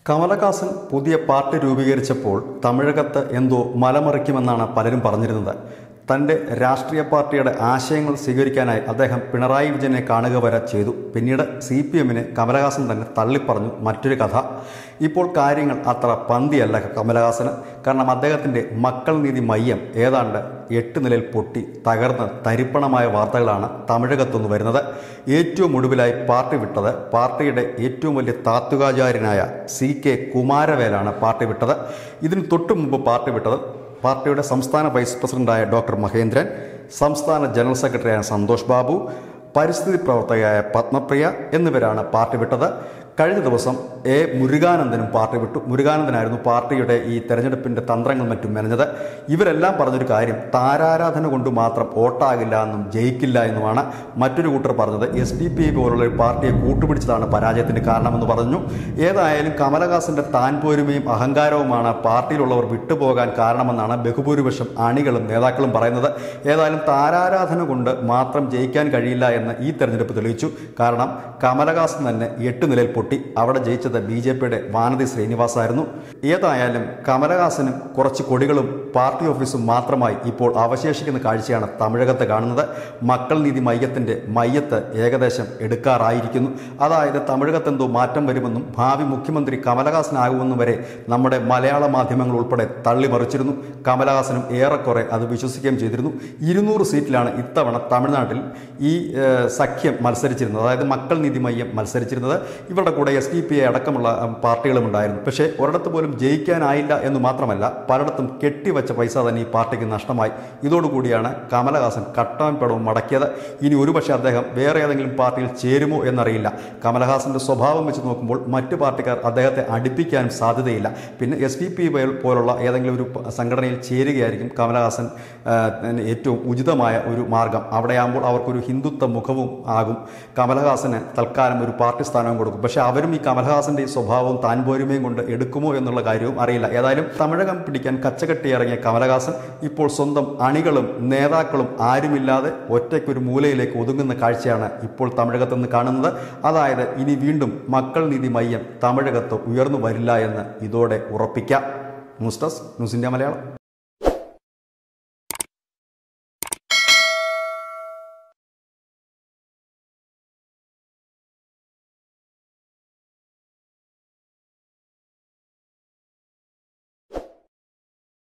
കമലഹാസൻ പുതിയ പാർട്ടി രൂപീകരിച്ചപ്പോൾ തമിഴകത്ത് എന്തോ മലമറിക്കുമെന്നാണ് പലരും പറഞ്ഞിരുന്നത് തൻ്റെ രാഷ്ട്രീയ പാർട്ടിയുടെ ആശയങ്ങൾ സ്വീകരിക്കാനായി അദ്ദേഹം പിണറായി വിജയനെ കാണുക വരെ ചെയ്തു പിന്നീട് സി പി എമ്മിനെ കമലഹാസൻ തന്നെ തള്ളിപ്പറഞ്ഞു മറ്റൊരു കഥ ഇപ്പോൾ കാര്യങ്ങൾ അത്ര പന്തിയല്ല കമലഹാസന് കാരണം അദ്ദേഹത്തിൻ്റെ മക്കൾ നീതി മയ്യം ഏതാണ്ട് എട്ട് നിലയിൽ പൊട്ടി തകർന്ന് തരിപ്പണമായ വാർത്തകളാണ് തമിഴകത്തുനിന്ന് വരുന്നത് ഏറ്റവും ഒടുവിലായി പാർട്ടി വിട്ടത് പാർട്ടിയുടെ ഏറ്റവും വലിയ താത്വികാചാര്യനായ സി കെ കുമാരവേലാണ് പാർട്ടി വിട്ടത് ഇതിന് തൊട്ടു മുമ്പ് പാർട്ടി വിട്ടത് പാർട്ടിയുടെ സംസ്ഥാന വൈസ് പ്രസിഡന്റായ ഡോക്ടർ മഹേന്ദ്രൻ സംസ്ഥാന ജനറൽ സെക്രട്ടറിയായ സന്തോഷ് ബാബു പരിസ്ഥിതി പ്രവർത്തകയായ പത്മപ്രിയ എന്നിവരാണ് പാർട്ടി വിട്ടത് കഴിഞ്ഞ ദിവസം എ മുരുകാനന്ദനും പാർട്ടി വിട്ടു മുരുകാനന്ദനായിരുന്നു പാർട്ടിയുടെ ഈ തെരഞ്ഞെടുപ്പിൻ്റെ തന്ത്രങ്ങൾ മറ്റും മെനഞ്ഞത് ഇവരെല്ലാം പറഞ്ഞൊരു കാര്യം താരാരാധന കൊണ്ട് മാത്രം വോട്ടാകില്ല എന്നും ജയിക്കില്ല എന്നുമാണ് മറ്റൊരു കൂട്ടർ പറഞ്ഞത് എസ് ഡി പി പോലുള്ള ഒരു പാർട്ടിയെ കൂട്ടുപിടിച്ചതാണ് പരാജയത്തിന് കാരണമെന്ന് പറഞ്ഞു ഏതായാലും കമലഹാസന്റെ താൻ പോരുമയും അഹങ്കാരവുമാണ് പാർട്ടിയിലുള്ളവർ വിട്ടുപോകാൻ കാരണമെന്നാണ് ബഹുഭൂരിപക്ഷം അണികളും നേതാക്കളും പറയുന്നത് ഏതായാലും താരാരാധന കൊണ്ട് മാത്രം ജയിക്കാൻ കഴിയില്ല എന്ന് ഈ തെരഞ്ഞെടുപ്പ് തെളിയിച്ചു കാരണം കമലഹാസൻ തന്നെ എട്ട് നിലയിൽ പൊട്ടി അവിടെ ജയിച്ചത് ബി ജെ പിയുടെ വാനതി ശ്രീനിവാസായിരുന്നു ഏതായാലും കമലഹാസനും കുറച്ച് കൊടികളും പാർട്ടി ഓഫീസും മാത്രമായി ഇപ്പോൾ അവശേഷിക്കുന്ന കാഴ്ചയാണ് തമിഴകത്ത് കാണുന്നത് മക്കൾ നീതി മയ്യത്തിൻ്റെ മയ്യത്ത് ഏകദേശം എടുക്കാറായിരിക്കുന്നു അതായത് തമിഴകത്ത് എന്തോ മാറ്റം വരുമെന്നും ഭാവി മുഖ്യമന്ത്രി കമലഹാസനാകുമെന്നും വരെ നമ്മുടെ മലയാള മാധ്യമങ്ങൾ ഉൾപ്പെടെ തള്ളിമറിച്ചിരുന്നു കമലഹാസനും ഏറെക്കുറെ അത് വിശ്വസിക്കുകയും ചെയ്തിരുന്നു ഇരുന്നൂറ് സീറ്റിലാണ് ഇത്തവണ തമിഴ്നാട്ടിൽ ഈ ഏഹ്, സഖ്യം മത്സരിച്ചിരുന്നത് അതായത് മക്കൾ നീതി മയ്യം മത്സരിച്ചിരുന്നത് ഇവരുടെ കൂടെ എസ് ഡി പി ഐ അടക്കമുള്ള ഉം, പാർട്ടികളും ഉണ്ടായിരുന്നു പക്ഷേ ഒരിടത്ത് പോലും ജയിക്കാനായില്ല എന്ന് മാത്രമല്ല പലയിടത്തും കെട്ടിവെച്ച പൈസ തന്നെ ഈ പാർട്ടിക്ക് നഷ്ടമായി ഇതോടുകൂടിയാണ് കമലഹാസൻ കട്ടവും പെടവും മടക്കിയത് ഇനി ഒരുപക്ഷെ അദ്ദേഹം വേറെ ഏതെങ്കിലും പാർട്ടിയിൽ ചേരുമോ എന്നറിയില്ല കമലഹാസന്റെ സ്വഭാവം വെച്ച് നോക്കുമ്പോൾ മറ്റു പാർട്ടിക്കാർ അദ്ദേഹത്തെ അടുപ്പിക്കാനും സാധ്യതയില്ല പിന്നെ എസ് ഡി പി പോലുള്ള ഏതെങ്കിലും ഒരു പ- സംഘടനയിൽ ചേരുകയായിരിക്കും കമലഹാസൻ ആ, ന് ഏറ്റവും ഉചിതമായ ഒരു മാർഗം അവിടെയാകുമ്പോൾ അവർക്കൊരു ഹിന്ദുത്വ മുഖവും ആകും കമലഹാസന് തൽക്കാലം ഒരു പാർട്ടി സ്ഥാനവും കൊടുക്കും പക്ഷേ അവരും ഈ കമലഹാസന്റെ ഈ സ്വഭാവവും താൻ പോരുമയും കൊണ്ട് എടുക്കുമോ എന്നുള്ള കാര്യവും അറിയില്ല ഏതായാലും തമിഴകം പിടിക്കാൻ കച്ചകെട്ടി ഇറങ്ങിയ കമലഹാസൻ ഇപ്പോൾ സ്വന്തം അണികളും നേതാക്കളും ആരുമില്ലാതെ ഒറ്റയ്ക്കൊരു മൂലയിലേക്ക് ഒതുങ്ങുന്ന കാഴ്ചയാണ് ഇപ്പോൾ തമിഴകത്ത് നിന്ന് കാണുന്നത് അതായത് ഇനി വീണ്ടും മക്കൾ നീതി മയ്യം തമിഴകത്ത് ഉയർന്നു വരില്ല എന്ന് ഇതോടെ ഉറപ്പിക്കാം news desk news India Malayalam